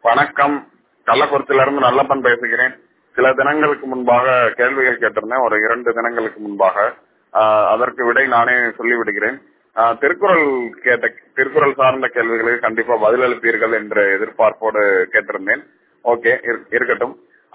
வணக்கம் கள்ளக்குறிச்சியில இருந்து நல்லப்பன் பேசுகிறேன் சில தினங்களுக்கு முன்பாக கேள்விகள் கேட்டிருந்தேன் ஒரு இரண்டு தினங்களுக்கு முன்பாக ஆஹ் அதற்கு விடை நானே சொல்லிவிடுகிறேன் ஆஹ் திருக்குறள் கேட்ட திருக்குறள் சார்ந்த கேள்விகளுக்கு கண்டிப்பா பதிலளிப்பீர்கள் என்ற எதிர்பார்ப்போடு கேட்டிருந்தேன் ஓகே இருக்கட்டும்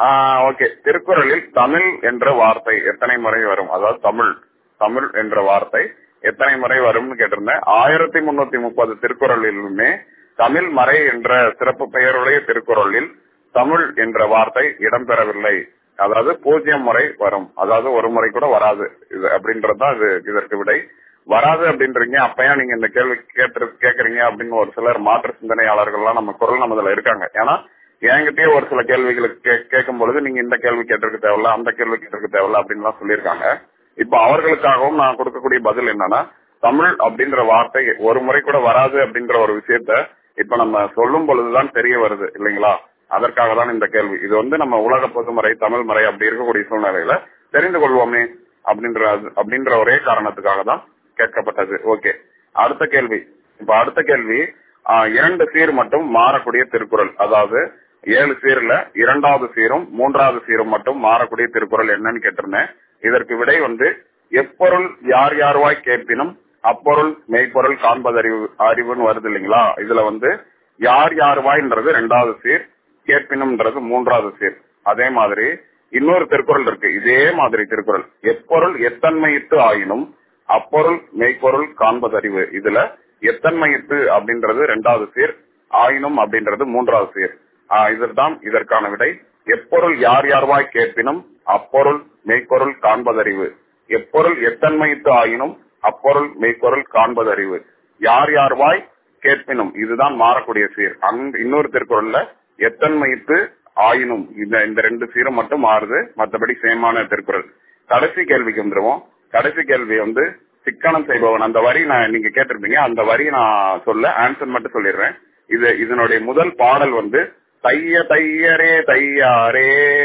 ஓகே திருக்குறளில் தமிழ் என்ற வார்த்தை எத்தனை முறை வரும் அதாவது தமிழ் தமிழ் என்ற வார்த்தை எத்தனை முறை வரும்னு கேட்டிருந்தேன் ஆயிரத்தி முன்னூத்தி முப்பது திருக்குறளிலுமே தமிழ் மறை என்ற சிறப்பு பெயருடைய திருக்குறளில் தமிழ் என்ற வார்த்தை இடம்பெறவில்லை அதாவது பூஜ்ஜியம் முறை வரும் அதாவது ஒரு முறை கூட வராது இது அப்படின்றதுதான் இது இதற்கு விடை வராது அப்படின்றீங்க அப்பயா நீங்க இந்த கேள்வி கேட்டு கேக்குறீங்க அப்படின்னு ஒரு சிலர் மாற்று சிந்தனையாளர்கள்லாம் நம்ம குரல் நமதுல இருக்காங்க ஏன்னா என்கிட்டயே ஒரு சில கேள்விகளுக்கு கேட்கும் பொழுது நீங்க இந்த கேள்வி கேட்டிருக்க தேவையில்ல அந்த கேள்வி கேட்டிருக்க தேவையில்ல அப்படின்னு சொல்லியிருக்காங்க இப்ப அவர்களுக்காகவும் நான் கொடுக்கக்கூடிய பதில் என்னன்னா தமிழ் அப்படின்ற வார்த்தை ஒரு முறை கூட வராது அப்படின்ற ஒரு விஷயத்த இப்ப நம்ம சொல்லும் பொழுதுதான் தெரிய வருது இல்லைங்களா அதற்காக தான் இந்த கேள்வி இது வந்து நம்ம உலக பொதுமறை தமிழ் மறை அப்படி இருக்கக்கூடிய சூழ்நிலையில தெரிந்து கொள்வோமே அப்படின்ற அப்படின்ற ஒரே காரணத்துக்காக தான் கேட்கப்பட்டது ஓகே அடுத்த கேள்வி இப்ப அடுத்த கேள்வி இரண்டு சீர் மட்டும் மாறக்கூடிய திருக்குறள் அதாவது ஏழு சீர்ல இரண்டாவது சீரும் மூன்றாவது சீரும் மட்டும் மாறக்கூடிய திருக்குறள் என்னன்னு கேட்டிருந்தேன் இதற்கு விடை வந்து எப்பொருள் யார் யார்வாய் கேட்பினும் அப்பொருள் மெய்ப்பொருள் காண்பதறிவு அறிவுன்னு வருது இல்லைங்களா இதுல வந்து யார் யார்வாய்ன்றது ரெண்டாவது சீர் கேட்பினும்ன்றது மூன்றாவது சீர் அதே மாதிரி இன்னொரு திருக்குறள் இருக்கு இதே மாதிரி திருக்குறள் எப்பொருள் எத்தன்மையிட்டு ஆயினும் அப்பொருள் மெய்ப்பொருள் காண்பதறிவு இதுல எத்தன்மையிட்டு அப்படின்றது ரெண்டாவது சீர் ஆயினும் அப்படின்றது மூன்றாவது சீர் இதுதான் இதற்கான விடை எப்பொருள் யார் யார்வாய் கேட்பினும் அப்பொருள் மெய்ப்பொருள் காண்பதறிவு எப்பொருள் எத்தன்மையிட்டு ஆயினும் அப்பொருள் மெய்ப்பொருள் காண்பதறிவு யார் யார்வாய் கேட்பினும் இதுதான் மாறக்கூடிய சீர் அங்க இன்னொரு திருக்குறள்ல எத்தன்மையிட்டு ஆயினும் இந்த இந்த ரெண்டு சீரும் மட்டும் மாறுது மற்றபடி சேமான திருக்குறள் கடைசி கேள்விக்கு வந்துருவோம் கடைசி கேள்வி வந்து சிக்கனம் செய்பவன் அந்த வரி நான் நீங்க கேட்டிருப்பீங்க அந்த வரி நான் சொல்ல ஆன்சர் மட்டும் சொல்லிடுறேன் இது இதனுடைய முதல் பாடல் வந்து தைய தையரே தையாரே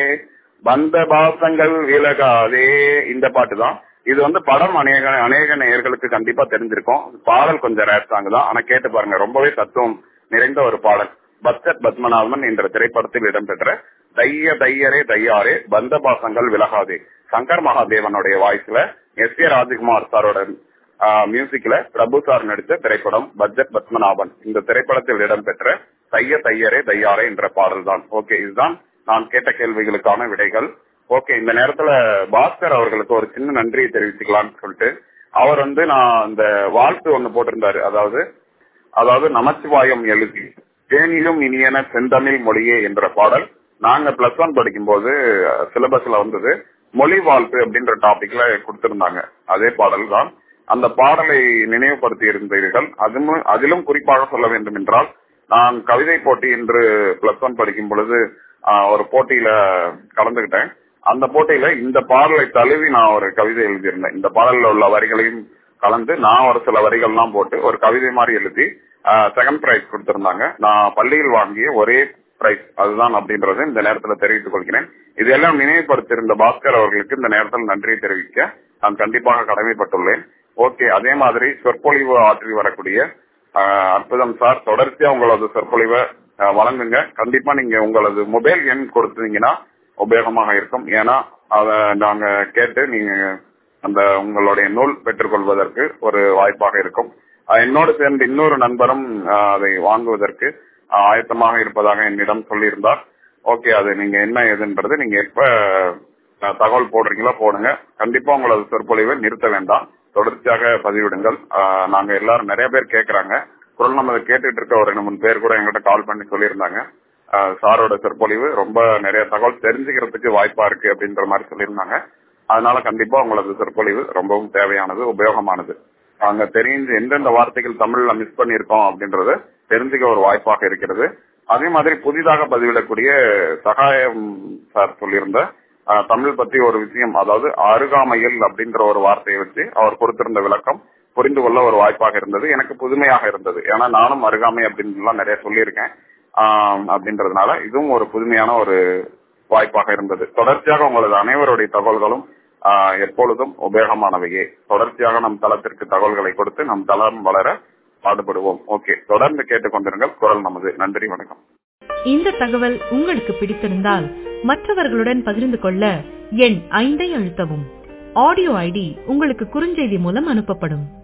பந்த பாசங்கள் விலகாதே இந்த பாட்டு தான் இது வந்து படம் அநேக அநேக நேயர்களுக்கு கண்டிப்பா தெரிஞ்சிருக்கும் பாடல் கொஞ்சம் ரேர் சாங் தான் ஆனா கேட்டு பாருங்க ரொம்பவே தத்துவம் நிறைந்த ஒரு பாடல் பத்சத் பத்மநாபன் என்ற திரைப்படத்தில் இடம்பெற்ற தைய தையரே தையாரே பந்த பாசங்கள் விலகாதே சங்கர் மகாதேவனுடைய வாய்ஸ்ல எஸ் ஏ ராஜ்குமார் சாரோட மியூசிக்ல பிரபு சார் நடித்த திரைப்படம் பட்ஜெட் பத்மநாபன் இந்த திரைப்படத்தில் இடம்பெற்ற தைய தையரே தையாரே என்ற பாடல் தான் ஓகே இதுதான் நான் கேட்ட கேள்விகளுக்கான விடைகள் ஓகே இந்த நேரத்துல பாஸ்கர் அவர்களுக்கு ஒரு சின்ன நன்றியை தெரிவிச்சுக்கலாம்னு சொல்லிட்டு அவர் வந்து நான் இந்த வாழ்த்து ஒண்ணு போட்டிருந்தாரு அதாவது அதாவது நமச்சிவாயம் எழுதி தேனிலும் இனியன செந்தமிழ் மொழியே என்ற பாடல் நாங்க பிளஸ் ஒன் படிக்கும் போது சிலபஸ்ல வந்தது மொழி வாழ்த்து அப்படின்ற டாபிக்ல கொடுத்திருந்தாங்க அதே பாடல் தான் அந்த பாடலை நினைவுபடுத்தி இருந்தீர்கள் அதுவும் அதிலும் குறிப்பாக சொல்ல வேண்டும் என்றால் நான் கவிதை போட்டி என்று பிளஸ் ஒன் படிக்கும் பொழுது ஒரு போட்டியில கலந்துகிட்டேன் அந்த போட்டியில இந்த பாடலை தழுவி நான் ஒரு கவிதை எழுதியிருந்தேன் இந்த பாடலில் உள்ள வரிகளையும் கலந்து நான் ஒரு சில வரிகள்லாம் போட்டு ஒரு கவிதை மாதிரி எழுதி செகண்ட் பிரைஸ் கொடுத்திருந்தாங்க நான் பள்ளியில் வாங்கிய ஒரே பிரைஸ் அதுதான் அப்படின்றது இந்த நேரத்தில் தெரிவித்துக் கொள்கிறேன் இதெல்லாம் நினைவுபடுத்தியிருந்த பாஸ்கர் அவர்களுக்கு இந்த நேரத்தில் நன்றியை தெரிவிக்க நான் கண்டிப்பாக கடமைப்பட்டுள்ளேன் ஓகே அதே மாதிரி சொற்பொழிவு ஆற்றி வரக்கூடிய அற்புதம் சார் தொடர்ச்சியா உங்களது சொற்பொழிவை வழங்குங்க கண்டிப்பா நீங்க உங்களது மொபைல் எண் கொடுத்தீங்கன்னா உபயோகமாக இருக்கும் ஏன்னா அதை நாங்க கேட்டு நீங்க அந்த உங்களுடைய நூல் பெற்றுக்கொள்வதற்கு ஒரு வாய்ப்பாக இருக்கும் என்னோடு சேர்ந்து இன்னொரு நண்பரும் அதை வாங்குவதற்கு ஆயத்தமாக இருப்பதாக என்னிடம் சொல்லியிருந்தார் ஓகே அது நீங்க என்ன ஏதுன்றது நீங்க எப்ப தகவல் போடுறீங்களோ போடுங்க கண்டிப்பா உங்களது சொற்பொழிவை நிறுத்த வேண்டாம் தொடர்ச்சியாக பதிவிடுங்கள் நாங்க எல்லாரும் நிறைய பேர் கேட்கறாங்க குரல் நம்ம கேட்டுட்டு இருக்க ஒரு ரெண்டு மூணு பேர் கூட எங்கிட்ட கால் பண்ணி சொல்லியிருந்தாங்க சாரோட சொற்பொழிவு ரொம்ப நிறைய தகவல் தெரிஞ்சுக்கிறதுக்கு வாய்ப்பா இருக்கு அப்படின்ற மாதிரி சொல்லியிருந்தாங்க அதனால கண்டிப்பா உங்களது சொற்பொழிவு ரொம்பவும் தேவையானது உபயோகமானது அங்க தெரிஞ்சு எந்தெந்த வார்த்தைகள் தமிழ்ல மிஸ் பண்ணிருக்கோம் அப்படின்றது தெரிஞ்சுக்க ஒரு வாய்ப்பாக இருக்கிறது அதே மாதிரி புதிதாக பதிவிடக்கூடிய சகாயம் சார் சொல்லியிருந்த தமிழ் பத்தி ஒரு விஷயம் அதாவது அருகாமையில் அப்படின்ற ஒரு வார்த்தையை வச்சு அவர் கொடுத்திருந்த விளக்கம் புரிந்து கொள்ள ஒரு வாய்ப்பாக இருந்தது எனக்கு புதுமையாக இருந்தது ஏன்னா நானும் அருகாமை அப்படின்னு நிறைய சொல்லியிருக்கேன் அப்படின்றதுனால இதுவும் ஒரு புதுமையான ஒரு வாய்ப்பாக இருந்தது தொடர்ச்சியாக உங்களது அனைவருடைய தகவல்களும் எப்பொழுதும் உபயோகமானவையே தொடர்ச்சியாக நம் தளத்திற்கு தகவல்களை கொடுத்து நம் தளம் வளர பாடுபடுவோம் ஓகே தொடர்ந்து கேட்டுக்கொண்டிருங்கள் குரல் நமது நன்றி வணக்கம் இந்த தகவல் உங்களுக்கு பிடித்திருந்தால் மற்றவர்களுடன் பகிர்ந்து கொள்ள எண் ஐந்தை அழுத்தவும் ஆடியோ ஐடி உங்களுக்கு குறுஞ்செய்தி மூலம் அனுப்பப்படும்